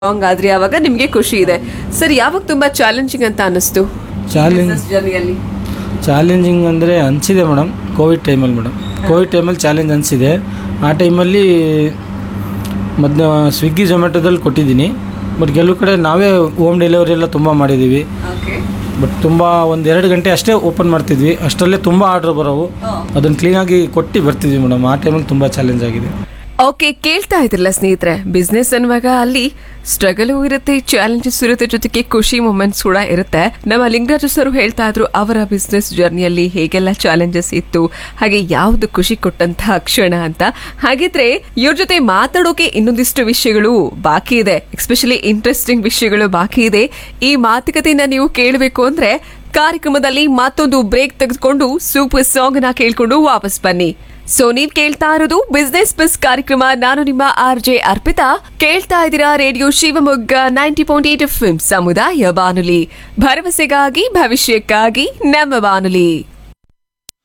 strong ಆದ್ರಿ ಆವಾಗ ನಿಮ್ಗೆ ಖುಷಿ ಇದೆ ಸರ್ ಯಾವಾಗ ತುಂಬಾ ಚಾಲೆಂಜಿಂಗ್ ಅಂತ ಅನಿಸ್ತು ಚಾಲೆಂಜ್ ಜರ್ನಿಯಲ್ಲಿ ಚಾಲೆಂಜಿಂಗ್ ಅಂದರೆ ಅನಿಸಿದೆ ಮೇಡಮ್ ಕೋವಿಡ್ ಟೈಮಲ್ಲಿ ಮೇಡಮ್ ಕೋವಿಡ್ ಟೈಮಲ್ಲಿ ಚಾಲೆಂಜ್ ಅನಿಸಿದೆ ಆ ಟೈಮಲ್ಲಿ ಮೊದಲು ಸ್ವಿಗ್ಗಿ ಝೊಮ್ಯಾಟೊದಲ್ಲಿ ಕೊಟ್ಟಿದ್ದೀನಿ ಬಟ್ ಕೆಲವು ಕಡೆ ನಾವೇ ಹೋಮ್ ಡೆಲಿವರಿ ಎಲ್ಲ ತುಂಬ ಮಾಡಿದ್ದೀವಿ ಓಕೆ ಬಟ್ ತುಂಬ ಒಂದು ಎರಡು ಗಂಟೆ ಅಷ್ಟೇ ಓಪನ್ ಮಾಡ್ತಿದ್ವಿ ಅಷ್ಟರಲ್ಲೇ ತುಂಬ ಆರ್ಡ್ರ್ ಬರೋವು ಅದನ್ನು ಕ್ಲೀನಾಗಿ ಕೊಟ್ಟು ಬರ್ತಿದ್ವಿ ಮೇಡಮ್ ಆ ಟೈಮಲ್ಲಿ ತುಂಬ ಚಾಲೆಂಜ್ ಆಗಿದೆ ಓಕೆ ಕೇಳ್ತಾ ಇದ್ರಲ್ಲ ಸ್ನೇಹಿತರೆ ಬಿಸ್ನೆಸ್ ಅನ್ನುವಾಗ ಅಲ್ಲಿ ಸ್ಟ್ರಗಲ್ ಇರುತ್ತೆ ಚಾಲೆಂಜಸ್ ಇರುತ್ತೆ ಜೊತೆಗೆ ಖುಷಿ ಮೂಮೆಂಟ್ಸ್ ಕೂಡ ಇರುತ್ತೆ ನಮ್ಮ ಲಿಂಗರಾಜು ಸರ್ ಹೇಳ್ತಾ ಇದ್ರು ಅವರ ಬಿಸ್ನೆಸ್ ಜರ್ನಿಯಲ್ಲಿ ಹೇಗೆಲ್ಲ ಚಾಲೆಂಜಸ್ ಇತ್ತು ಹಾಗೆ ಯಾವ್ದು ಖುಷಿ ಕೊಟ್ಟಂತಹ ಕ್ಷಣ ಅಂತ ಹಾಗಿದ್ರೆ ಇವ್ರ ಜೊತೆ ಮಾತಾಡೋಕೆ ಇನ್ನೊಂದಿಷ್ಟು ವಿಷಯಗಳು ಬಾಕಿ ಇದೆ ಎಸ್ಪೆಷಲಿ ಇಂಟ್ರೆಸ್ಟಿಂಗ್ ವಿಷಯಗಳು ಬಾಕಿ ಇದೆ ಈ ಮಾತುಕತೆಯನ್ನ ನೀವು ಕೇಳಬೇಕು ಅಂದ್ರೆ ಕಾರ್ಯಕ್ರಮದಲ್ಲಿ ಮತ್ತೊಂದು ಬ್ರೇಕ್ ತೆಗೆದುಕೊಂಡು ಸೂಪರ್ ಸಾಂಗ್ ನ ಕೇಳ್ಕೊಂಡು ವಾಪಸ್ ಬನ್ನಿ ಸೊ ನೀವ್ ಕೇಳ್ತಾ ಇರೋದು ಬಿಸ್ನೆಸ್ ಬಸ್ ಕಾರ್ಯಕ್ರಮ ನಾನು ನಿಮ್ಮ ಆರ್ ಜೆ ಅರ್ಪಿತಾ ಕೇಳ್ತಾ ಇದ್ದೀರಾ radio Shivamogga ninety point eight F ಸಮುದಾಯ ಬಾನುಲಿ ಭರವಸೆಗಾಗಿ ಭವಿಷ್ಯಕ್ಕಾಗಿ ನಮ್ಮ ಬಾನುಲಿ